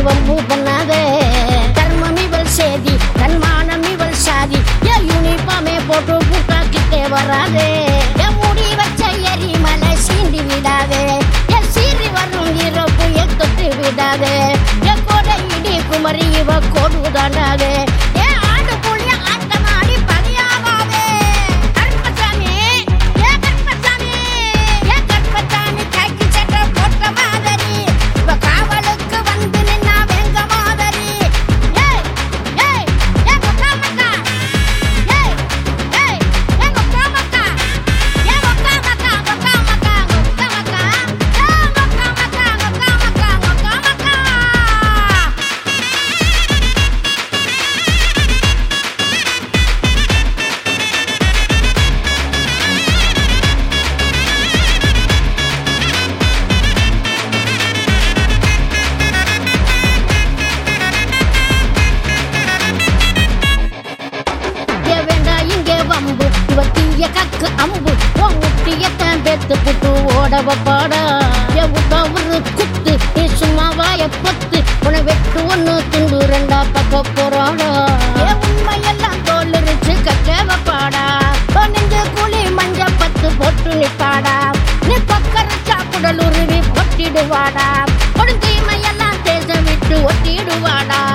வம்பு பண்ணாதே தர்மம் இவள் சேதி தன்மானம் இவள் சாதி என் யூனிஃபார்மே போட்டு புட்டாக்கிட்டே வராதே என் முடி வச்ச எரிமலை சீண்டி விடாதே என் சீறி வரும் இறப்பு என் தொட்டு விடாதே என் கொடை இடி குமரி இவ கொடு தாண்டாதே என் ஆடு புள்ளிய ஆட்டமாடி பலியாவாதே கருப்பசாமி ஏ கருப்பசாமி ஏ கருப்பசாமி கைக்கு சட்டை போட்ட மாதிரி இவ காவலுக்கு வந்து நின்னா வெங்க மாதிரி ஏய் ஏய் எங்க காமக்கா ஏய் ஏய் எங்க காமக்கா எங்க காமக்கா எங்க காமக்கா எங்க காமக்கா எங்க காமக்கா எங்க காமக்கா எங்க காமக்கா இங்க வேண்டா இங்கே வம்பு இவ தீய கக்கு அம்பு உன் முட்டியத்தான் பெத்து புட்டு ஓட வப்பாடா என் விட்டா ஒரு குத்து நீ சும்மா வாய பத்து உன வெட்டு ஒண்ணு துண்டு ரெண்டா பக்க போறாடா என் உண்மையெல்லாம் தோல் இருச்சு கட்ட வப்பாடா நெஞ்சு குழி மஞ்ச பத்து போட்டு நிப்பாடா நீ பக்கர சாக்குடல் உருவி பொட்டிடுவாடா கொடுந்தீமையெல்லாம் தேசம் விட்டு ஒட்டிடுவாடா